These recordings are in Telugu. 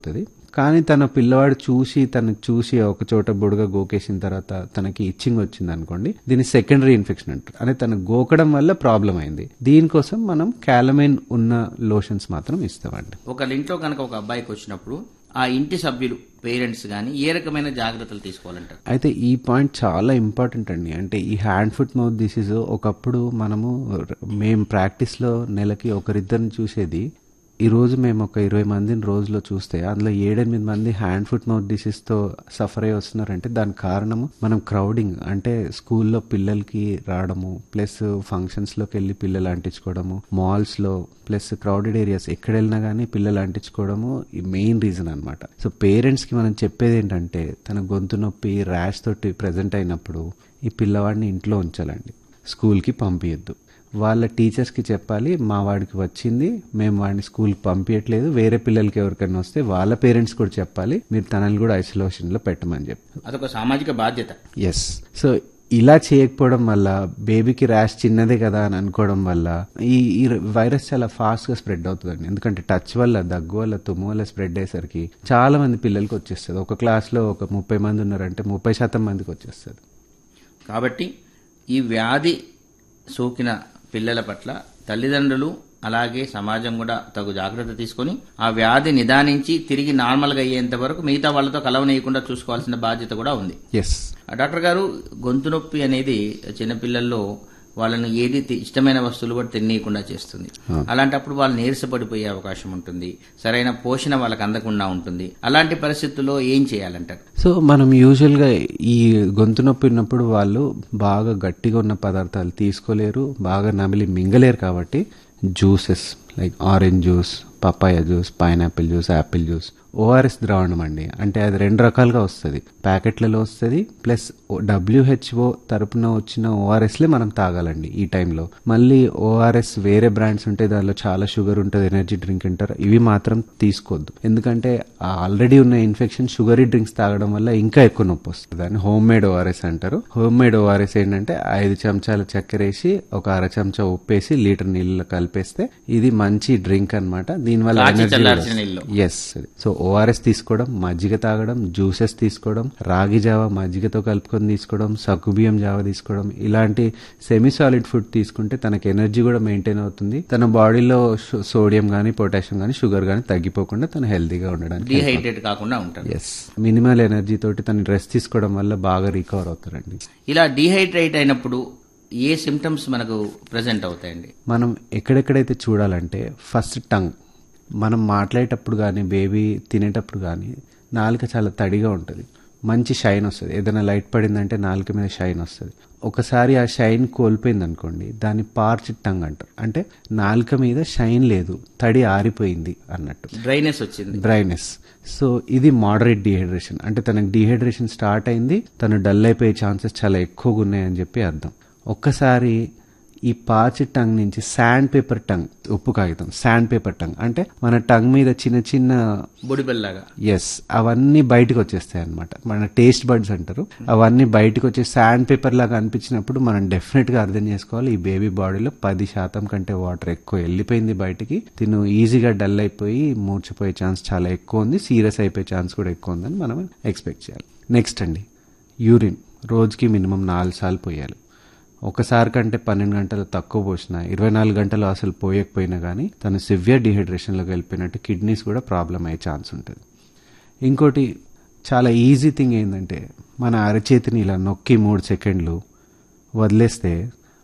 అవుతుంది కానీ తన పిల్లవాడు చూసి తనకు చూసి ఒక చోట బుడగ గోకేసిన తర్వాత తనకి ఇచ్చింగ్ వచ్చింది అనుకోండి దీన్ని సెకండరీ ఇన్ఫెక్షన్ అంటారు అంటే తన గోకడం వల్ల ప్రాబ్లం అయింది దీనికోసం మనం క్యాలమైన్ ఉన్న లోషన్స్ మాత్రం ఇస్తామండి ఒక ఇంట్లో కనుక ఒక అబ్బాయికి వచ్చినప్పుడు ఆ ఇంటి సభ్యులు పేరెంట్స్ కానీ ఏ రకమైన జాగ్రత్తలు తీసుకోవాలంటారు అయితే ఈ పాయింట్ చాలా ఇంపార్టెంట్ అండి అంటే ఈ హ్యాండ్ ఫుట్ మౌత్ డిసీజ్ ఒకప్పుడు మనము మేము ప్రాక్టీస్లో నెలకి ఒకరిద్దరిని చూసేది ఈ రోజు మేము ఒక ఇరవై మందిని రోజులో చూస్తే అందులో ఏడెనిమిది మంది హ్యాండ్ ఫుట్ మౌత్ డిసీజ్తో సఫర్ అయ్యి వస్తున్నారంటే దానికి కారణము మనం క్రౌడింగ్ అంటే స్కూల్లో పిల్లలకి రావడము ప్లస్ ఫంక్షన్స్లోకి వెళ్ళి పిల్లలు అంటించుకోవడము మాల్స్లో ప్లస్ క్రౌడెడ్ ఏరియాస్ ఎక్కడ వెళ్ళినా కానీ పిల్లలు అంటించుకోవడము ఈ మెయిన్ రీజన్ అనమాట సో పేరెంట్స్కి మనం చెప్పేది ఏంటంటే తన గొంతు నొప్పి ర్యాష్ తోటి ప్రజెంట్ అయినప్పుడు ఈ పిల్లవాడిని ఇంట్లో ఉంచాలండి స్కూల్కి పంపించద్దు వాళ్ళ టీచర్స్కి చెప్పాలి మా వాడికి వచ్చింది మేము వాడిని స్కూల్కి పంపించట్లేదు వేరే పిల్లలకి ఎవరికైనా వస్తే వాళ్ళ పేరెంట్స్ కూడా చెప్పాలి మీరు తనని కూడా ఐసోలేషన్లో పెట్టమని చెప్పి అదొక సామాజిక బాధ్యత ఎస్ సో ఇలా చేయకపోవడం వల్ల బేబీకి ర్యాష్ చిన్నదే కదా అని అనుకోవడం వల్ల ఈ ఈ వైరస్ చాలా ఫాస్ట్ గా స్ప్రెడ్ అవుతుందండి ఎందుకంటే టచ్ వల్ల దగ్గు వల్ల తుమ్ము వల్ల స్ప్రెడ్ అయ్యేసరికి చాలా మంది పిల్లలకి వచ్చేస్తుంది ఒక క్లాస్ లో ఒక ముప్పై మంది ఉన్నారంటే ముప్పై శాతం మందికి వచ్చేస్తుంది కాబట్టి ఈ వ్యాధి సోకిన పిల్లల పట్ల తల్లిదండ్రులు అలాగే సమాజం కూడా తగు జాగ్రత్త తీసుకొని ఆ వ్యాధి నిదానించి తిరిగి నార్మల్గా అయ్యేంత వరకు మిగతా వాళ్ళతో కలవనీయకుండా చూసుకోవాల్సిన బాధ్యత కూడా ఉంది ఎస్ ఆ డాక్టర్ గారు గొంతు నొప్పి అనేది చిన్నపిల్లల్లో వాళ్ళని ఏది తి- ఇష్టమైన వస్తువులు కూడా తినేయకుండా చేస్తుంది అలాంటప్పుడు వాళ్ళు నీరసపడిపోయే అవకాశం ఉంటుంది సరైన పోషణ వాళ్ళకి అందకుండా ఉంటుంది అలాంటి పరిస్థితుల్లో ఏం చేయాలంటారు సో మనం యూజువల్గా ఈ గొంతు నొప్పి ఉన్నప్పుడు వాళ్ళు బాగా గట్టిగా ఉన్న పదార్థాలు తీసుకోలేరు బాగా నమిలి మింగలేరు కాబట్టి juices like orange juice papaya juice pineapple juice apple juice ORS ద్రావణం అండి అంటే అది రెండు రకాలుగా వస్తుంది ప్యాకెట్లలో వస్తుంది ప్లస్ డబ్ల్యూహెచ్ఓ తరపున వచ్చిన ఓఆర్ఎస్లే మనం తాగాలండి ఈ టైంలో మళ్ళీ ఓఆర్ఎస్ వేరే బ్రాండ్స్ ఉంటాయి దానిలో చాలా షుగర్ ఉంటుంది ఎనర్జీ డ్రింక్ అంటారు ఇవి మాత్రం తీసుకోవద్దు ఎందుకంటే ఆల్రెడీ ఉన్న ఇన్ఫెక్షన్ షుగరీ డ్రింక్స్ తాగడం వల్ల ఇంకా ఎక్కువ నొప్పి వస్తుంది దాన్ని హోమ్ మేడ్ ఓఆర్ఎస్ అంటారు హోమ్ మేడ్ ఓఆర్ఎస్ ఏంటంటే ఐదు చెంచాల చక్కెర వేసి ఒక అర చెంచా ఉప్పేసి లీటర్ నీళ్ళలో కలిపేస్తే ఇది మంచి డ్రింక్ అనమాట దీనివల్ల కాచి ఎనర్జీ చల్లార్చిన నీళ్ళు. ఎస్ సో ఓఆర్ఎస్ తీసుకోవడం మజ్జిగ తాగడం జ్యూసెస్ తీసుకోవడం రాగి జావ మజ్జిగతో కలుపుకొని తీసుకోవడం సగ్గుబియ్యం జావ తీసుకోవడం ఇలాంటి సెమీ సాలిడ్ ఫుడ్ తీసుకుంటే తనకి ఎనర్జీ కూడా మెయింటైన్ అవుతుంది తన బాడీలో సోడియం గానీ పొటాషియం గానీ షుగర్ గానీ తగ్గిపోకుండా తను హెల్తీగా ఉండడానికి డీహైడ్రేట్ కాకుండా ఉంటారు ఎస్ మినిమల్ ఎనర్జీ తోటి తను రెస్ట్ తీసుకోవడం వల్ల బాగా రికవర్ అవుతారండి ఇలా డీహైడ్రేట్ అయినప్పుడు ఏ సిమ్టమ్స్ మనకు ప్రజెంట్ అవుతాయండి మనం ఎక్కడెక్కడైతే చూడాలంటే ఫస్ట్ టంగ్ మనం మాట్లాడేటప్పుడు కానీ బేబీ తినేటప్పుడు కానీ నాలుక చాలా తడిగా ఉంటుంది మంచి షైన్ వస్తుంది ఏదైనా లైట్ పడిందంటే నాలుక మీద షైన్ వస్తుంది ఒకసారి ఆ షైన్ కోల్పోయింది అనుకోండి దాన్ని పార్చ్ టంగ్ అంటారు అంటే నాలుక మీద షైన్ లేదు తడి ఆరిపోయింది అన్నట్టు డ్రైనెస్ వచ్చింది డ్రైనెస్ సో ఇది మోడరేట్ డిహైడ్రేషన్ అంటే తనకు డిహైడ్రేషన్ స్టార్ట్ అయింది తను డల్ అయిపోయే ఛాన్సెస్ చాలా ఎక్కువగా ఉన్నాయని చెప్పి అర్థం ఒక్కసారి ఈ పాచి టంగ్ నుంచి శాండ్ పేపర్ టంగ్ ఉప్పు కాగితం శాండ్ పేపర్ టంగ్ అంటే మన టంగ్ మీద చిన్న చిన్న బొడిబెల్లాగా ఎస్ అవన్నీ బయటకు వచ్చేస్తాయి అనమాట మన టేస్ట్ బడ్స్ అంటారు అవన్నీ బయటకు వచ్చే శాండ్ పేపర్ లాగా అనిపించినప్పుడు మనం డెఫినెట్ గా అర్థం చేసుకోవాలి ఈ బేబీ బాడీలో పది శాతం కంటే వాటర్ ఎక్కువ వెళ్ళిపోయింది బయటికి తిను ఈజీగా డల్ అయిపోయి మూర్చిపోయే ఛాన్స్ చాలా ఎక్కువ ఉంది సీరియస్ అయిపోయే ఛాన్స్ కూడా ఎక్కువ ఉందని మనం ఎక్స్పెక్ట్ చేయాలి నెక్స్ట్ అండి యూరిన్ రోజుకి మినిమం నాలుగు సార్లు పోయాలి ఒకసారి కంటే పన్నెండు గంటలు తక్కువ పోసినా ఇరవై నాలుగు గంటలు అసలు పోయకపోయినా కానీ తను సివియర్ డిహైడ్రేషన్లోకి వెళ్ళిపోయినట్టు కిడ్నీస్ కూడా ప్రాబ్లం అయ్యే ఛాన్స్ ఉంటుంది ఇంకోటి చాలా ఈజీ థింగ్ ఏంటంటే మన అరచేతిని ఇలా నొక్కి మూడు సెకండ్లు వదిలేస్తే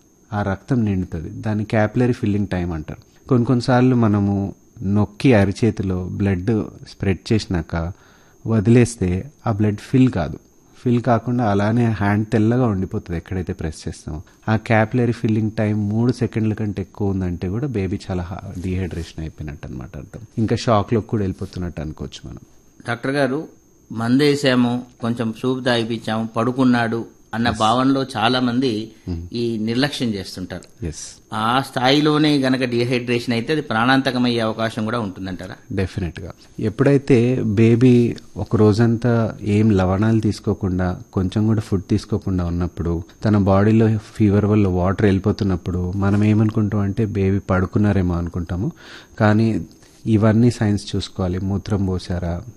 ఆ రక్తం నిండుతుంది దాన్ని క్యాపిలరీ ఫిల్లింగ్ టైం అంటారు కొన్ని కొన్నిసార్లు మనము నొక్కి అరిచేతిలో బ్లడ్ స్ప్రెడ్ చేసినాక వదిలేస్తే ఆ బ్లడ్ ఫిల్ కాదు ఫిల్ కాకుండా అలానే హ్యాండ్ తెల్లగా ఉండిపోతుంది ఎక్కడైతే ప్రెస్ చేస్తామో ఆ క్యాపిలరీ ఫిల్లింగ్ టైం మూడు సెకండ్ల కంటే ఎక్కువ ఉందంటే కూడా బేబీ చాలా డిహైడ్రేషన్ అయిపోయినట్టు అనమాట అర్థం ఇంకా షాక్లోకి కూడా వెళ్ళిపోతున్నట్టు అనుకోవచ్చు మనం డాక్టర్ గారు మందేసాము కొంచెం సూప్ తాగిపించాము పడుకున్నాడు అన్న భావనలో చాలా మంది ఈ నిర్లక్ష్యం చేస్తుంటారు ఎస్ ఆ స్థాయిలోనే గనక డిహైడ్రేషన్ అయితే అది ప్రాణాంతకమయ్యే అవకాశం కూడా ఉంటుందంటారా డెఫినెట్గా ఎప్పుడైతే బేబీ ఒక రోజంతా ఏం లవణాలు తీసుకోకుండా కొంచెం కూడా ఫుడ్ తీసుకోకుండా ఉన్నప్పుడు తన బాడీలో ఫీవర్ వల్ల వాటర్ వెళ్ళిపోతున్నప్పుడు మనం ఏమనుకుంటాం అంటే బేబీ పడుకున్నారేమో అనుకుంటాము కానీ ఇవన్నీ సైన్స్ చూసుకోవాలి మూత్రం పోసారా